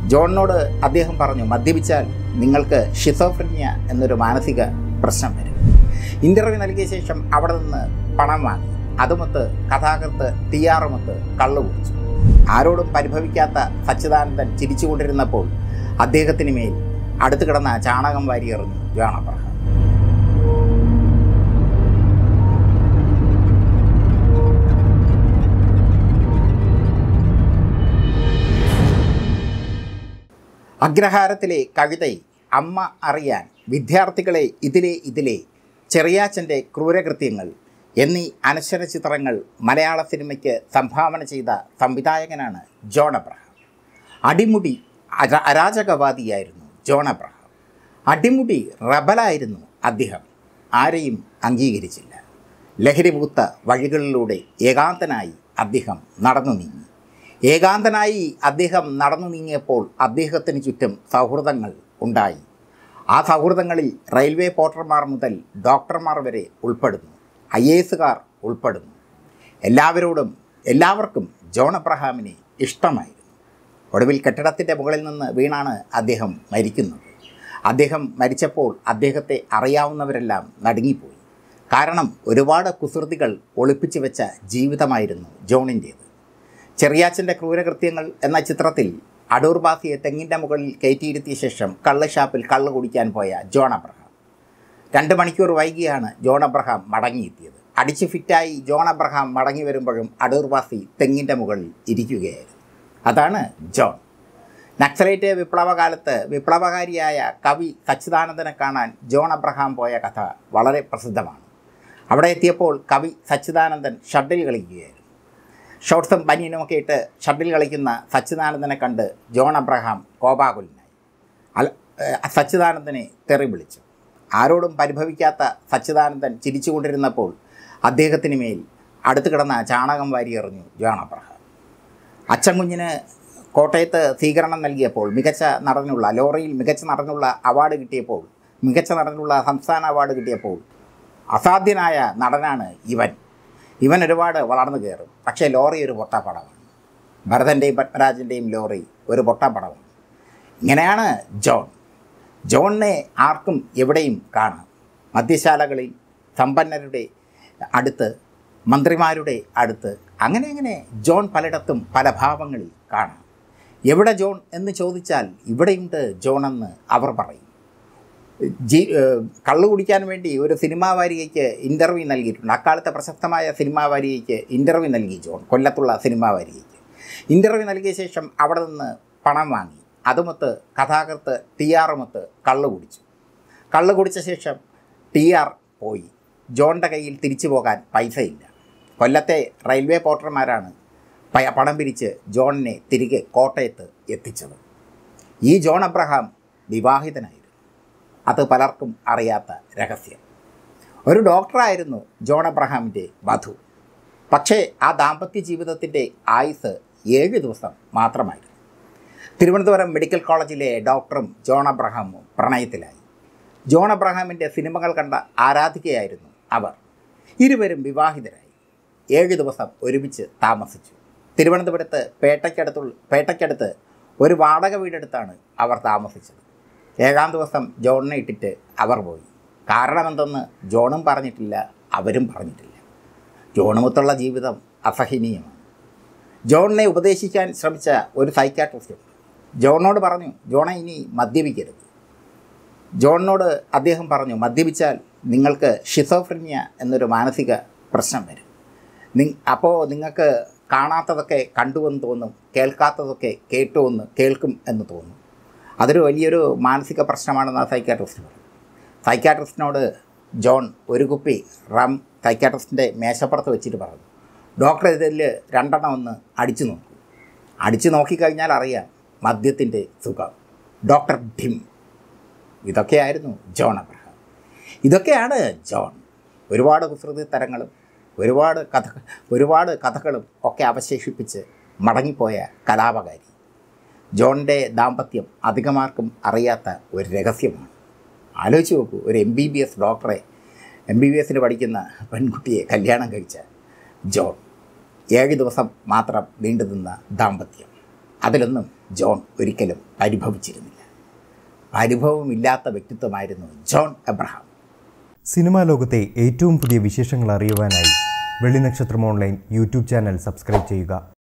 ജോണിനോട് അദ്ദേഹം പറഞ്ഞു മദ്യപിച്ചാൽ നിങ്ങൾക്ക് ഷിസോഫ്രനിയ എന്നൊരു മാനസിക പ്രശ്നം വരും ഇൻ്റർവ്യൂ നൽകിയ ശേഷം അവിടെ നിന്ന് പണം വാങ്ങി അതുമൊത്ത് കഥാകൃത്ത് ടി ആറുമൊത്ത് കള്ളു കുടിച്ചു ആരോടും പരിഭവിക്കാത്ത സച്ചിദാനന്ദൻ ചിരിച്ചുകൊണ്ടിരുന്നപ്പോൾ അദ്ദേഹത്തിന് മേൽ അടുത്ത് കിടന്ന ചാണകം വാരിയെറിഞ്ഞു ജോൺ അബ്രഹാം അഗ്രഹാരത്തിലെ കവിത അമ്മ അറിയാൻ വിദ്യാർത്ഥികളെ ഇതിലെ ഇതിലെ ചെറിയാച്ചൻ്റെ ക്രൂരകൃത്യങ്ങൾ എന്നീ അനശ്വര ചിത്രങ്ങൾ മലയാള സിനിമയ്ക്ക് സംഭാവന ചെയ്ത സംവിധായകനാണ് ജോൺ അബ്രഹാം അടിമുടി അര അരാജകവാദിയായിരുന്നു ജോൺ അബ്രഹാം അടിമുടി റബലായിരുന്നു അദ്ദേഹം ആരെയും അംഗീകരിച്ചില്ല ലഹരിപൂത്ത വഴികളിലൂടെ ഏകാന്തനായി അദ്ദേഹം നടന്നു നീങ്ങി ഏകാന്തനായി അദ്ദേഹം നടന്നു നീങ്ങിയപ്പോൾ അദ്ദേഹത്തിന് ചുറ്റും സൗഹൃദങ്ങൾ ഉണ്ടായി ആ സൗഹൃദങ്ങളിൽ റെയിൽവേ പോർട്ടർമാർ മുതൽ ഡോക്ടർമാർ വരെ ഉൾപ്പെടുന്നു ഐ എ എസുകാർ ഉൾപ്പെടുന്നു എല്ലാവരോടും എല്ലാവർക്കും ജോൺ അബ്രഹാമിനെ ഇഷ്ടമായിരുന്നു ഒടുവിൽ കെട്ടിടത്തിൻ്റെ മുകളിൽ നിന്ന് വീണാണ് അദ്ദേഹം മരിക്കുന്നത് അദ്ദേഹം മരിച്ചപ്പോൾ അദ്ദേഹത്തെ അറിയാവുന്നവരെല്ലാം നടുങ്ങിപ്പോയി കാരണം ഒരുപാട് കുസൃതികൾ ഒളിപ്പിച്ചു വെച്ച ജീവിതമായിരുന്നു ജോണിൻ്റേത് ചെറിയാച്ചൻ്റെ ക്രൂരകൃത്യങ്ങൾ എന്ന ചിത്രത്തിൽ അടൂർ ബാസിയെ തെങ്ങിൻ്റെ മുകളിൽ കയറ്റിയിരുത്തിയ ശേഷം കള്ളുഷാപ്പിൽ കള്ള് കുടിക്കാൻ പോയ ജോൺ അബ്രഹാം രണ്ട് മണിക്കൂർ വൈകിയാണ് ജോൺ അബ്രഹാം മടങ്ങിയെത്തിയത് അടിച്ച് ഫിറ്റായി ജോൺ അബ്രഹാം മടങ്ങി വരുമ്പോഴും അടൂർ ബാസി തെങ്ങിൻ്റെ മുകളിൽ ഇരിക്കുകയായിരുന്നു അതാണ് ജോൺ നക്സലേറ്റ് വിപ്ലവകാലത്ത് വിപ്ലവകാരിയായ കവി സച്ചിദാനന്ദനെ കാണാൻ ജോൺ അബ്രഹാം പോയ കഥ വളരെ പ്രസിദ്ധമാണ് അവിടെ എത്തിയപ്പോൾ കവി സച്ചിദാനന്ദൻ ഷട്ടിൽ കളിക്കുകയായിരുന്നു ഷോർട്ട്സും ബനിയനുമൊക്കെ ഇട്ട് ഷട്ടിൽ കളിക്കുന്ന സച്ചിദാനന്ദനെ കണ്ട് ജോൺ അബ്രഹാം കോപാകുലനായി അൽ ഏഹ് സച്ചിദാനന്ദനെ തെറി വിളിച്ചു ആരോടും പരിഭവിക്കാത്ത സച്ചിദാനന്ദൻ ചിരിച്ചുകൊണ്ടിരുന്നപ്പോൾ അദ്ദേഹത്തിന് മേൽ അടുത്ത് കിടന്ന ചാണകം വാരിയെറിഞ്ഞു ജോൺ അബ്രഹാം അച്ഛൻ കുഞ്ഞിന് കോട്ടയത്ത് സ്വീകരണം നൽകിയപ്പോൾ മികച്ച നടനുള്ള ലോറിയിൽ മികച്ച നടനുള്ള അവാർഡ് കിട്ടിയപ്പോൾ മികച്ച നടനുള്ള സംസ്ഥാന അവാർഡ് കിട്ടിയപ്പോൾ അസാധ്യനായ നടനാണ് ഇവൻ ഇവൻ ഒരുപാട് വളർന്നു കയറും പക്ഷേ ലോറി ഒരു പൊട്ടാപ്പടമാണ് ഭരതൻ്റെയും പത്മരാജൻ്റെയും ലോറി ഒരു പൊട്ടാപ്പടമാണ് ഇങ്ങനെയാണ് ജോൺ ജോണിനെ ആർക്കും എവിടെയും കാണാം മദ്യശാലകളിൽ സമ്പന്നരുടെ അടുത്ത് മന്ത്രിമാരുടെ അടുത്ത് അങ്ങനെ അങ്ങനെ ജോൺ പലയിടത്തും പല ഭാവങ്ങളിൽ കാണാം എവിടെ ജോൺ എന്ന് ചോദിച്ചാൽ ഇവിടെയുണ്ട് ജോൺ എന്ന് അവർ പറയും ജി ഏഹ് കള്ളു കുടിക്കാൻ വേണ്ടി ഒരു സിനിമാ വാരികയ്ക്ക് ഇൻ്റർവ്യൂ നൽകിയിട്ടുണ്ട് അക്കാലത്തെ പ്രശസ്തമായ സിനിമാ വാരികയ്ക്ക് ഇൻ്റർവ്യൂ നൽകി ജോൺ കൊല്ലത്തുള്ള സിനിമാ വാരികയ്ക്ക് ഇൻ്റർവ്യൂ നൽകിയ ശേഷം അവിടെ നിന്ന് പണം വാങ്ങി അതുമൊത്ത് കഥാകൃത്ത് ടി ആറുമൊത്ത് കള്ളു കുടിച്ചു കള്ളു കുടിച്ച ശേഷം ടി ആർ പോയി ജോണിൻ്റെ കയ്യിൽ തിരിച്ചു പോകാൻ പൈസയില്ല കൊല്ലത്തെ റെയിൽവേ പോർട്ടർമാരാണ് പ- പണം പിരിച്ച് ജോണിനെ തിരികെ കോട്ടയത്ത് എത്തിച്ചത് ഈ ജോൺ അബ്രഹാം വിവാഹിതനായിരുന്നു അത് പലർക്കും അറിയാത്ത രഹസ്യം ഒരു ഡോക്ടറായിരുന്നു ജോൺ അബ്രഹാമിൻ്റെ വധു പക്ഷേ ആ ദാമ്പത്യ ജീവിതത്തിൻ്റെ ആയുസ് ഏഴ് ദിവസം മാത്രമായിരുന്നു തിരുവനന്തപുരം മെഡിക്കൽ കോളേജിലെ ഡോക്ടറും ജോൺ അബ്രഹാമും പ്രണയത്തിലായി ജോൺ അബ്രഹാമിൻ്റെ സിനിമകൾ കണ്ട ആരാധികയായിരുന്നു അവർ ഇരുവരും വിവാഹിതരായി ഏഴ് ദിവസം ഒരുമിച്ച് താമസിച്ചു തിരുവനന്തപുരത്ത് പേട്ടയ്ക്കടുത്തുള്ള പേട്ടയ്ക്കടുത്ത് ഒരു വാടക വീടെടുത്താണ് അവർ താമസിച്ചത് ഏഴാം ദിവസം ജോണിനെ ഇട്ടിട്ട് അവർ പോയി കാരണമെന്തെന്ന് ജോണും പറഞ്ഞിട്ടില്ല അവരും പറഞ്ഞിട്ടില്ല ജോണുമൊത്തുള്ള ജീവിതം അസഹനീയമാണ് ജോണിനെ ഉപദേശിക്കാൻ ശ്രമിച്ച ഒരു സൈക്കാട്രിസ്റ്റ് ഉണ്ട് ജോണിനോട് പറഞ്ഞു ജോണെ ഇനി മദ്യപിക്കരുത് ജോണിനോട് അദ്ദേഹം പറഞ്ഞു മദ്യപിച്ചാൽ നിങ്ങൾക്ക് ഷിസോഫ്രനിയ എന്നൊരു മാനസിക പ്രശ്നം വരും നി അപ്പോൾ നിങ്ങൾക്ക് കാണാത്തതൊക്കെ കണ്ടുവെന്ന് തോന്നും കേൾക്കാത്തതൊക്കെ കേട്ടുവെന്ന് കേൾക്കും എന്ന് തോന്നും അതൊരു വലിയൊരു മാനസിക പ്രശ്നമാണെന്ന് ആ സൈക്കാട്രിസ്റ്റ് പറഞ്ഞു സൈക്കാട്രിസ്റ്റിനോട് ജോൺ ഒരു കുപ്പി റം സൈക്കാട്രിസ്റ്റിൻ്റെ മേശപ്പുറത്ത് വെച്ചിട്ട് പറഞ്ഞു ഡോക്ടർ ഇതിൽ രണ്ടെണ്ണം ഒന്ന് അടിച്ചു നോക്കൂ അടിച്ചു നോക്കിക്കഴിഞ്ഞാൽ അറിയാം മദ്യത്തിൻ്റെ സുഖം ഡോക്ടർ ഡിം ഇതൊക്കെയായിരുന്നു ജോൺ അബ്രഹാം ഇതൊക്കെയാണ് ജോൺ ഒരുപാട് കുസൃതി തരങ്ങളും ഒരുപാട് കഥ ഒരുപാട് കഥകളും ഒക്കെ അവശേഷിപ്പിച്ച് മടങ്ങിപ്പോയ കലാപകാരി ജോണിൻ്റെ ദാമ്പത്യം അധികമാർക്കും അറിയാത്ത ഒരു രഹസ്യമാണ് ആലോചിച്ച് നോക്കൂ ഒരു എം ബി ബി എസ് ഡോക്ടറെ എം ബി ബി എസിന് പഠിക്കുന്ന പെൺകുട്ടിയെ കല്യാണം കഴിച്ച ജോൺ ഏഴ് ദിവസം മാത്രം നീണ്ടുനിന്ന ദാമ്പത്യം അതിലൊന്നും ജോൺ ഒരിക്കലും പരിഭവിച്ചിരുന്നില്ല പരിഭവമില്ലാത്ത വ്യക്തിത്വമായിരുന്നു ജോൺ എബ്രഹാം സിനിമാ ലോകത്തെ ഏറ്റവും പുതിയ വിശേഷങ്ങൾ അറിയുവാനായി Vellinakshatram online YouTube channel subscribe ചെയ്യുക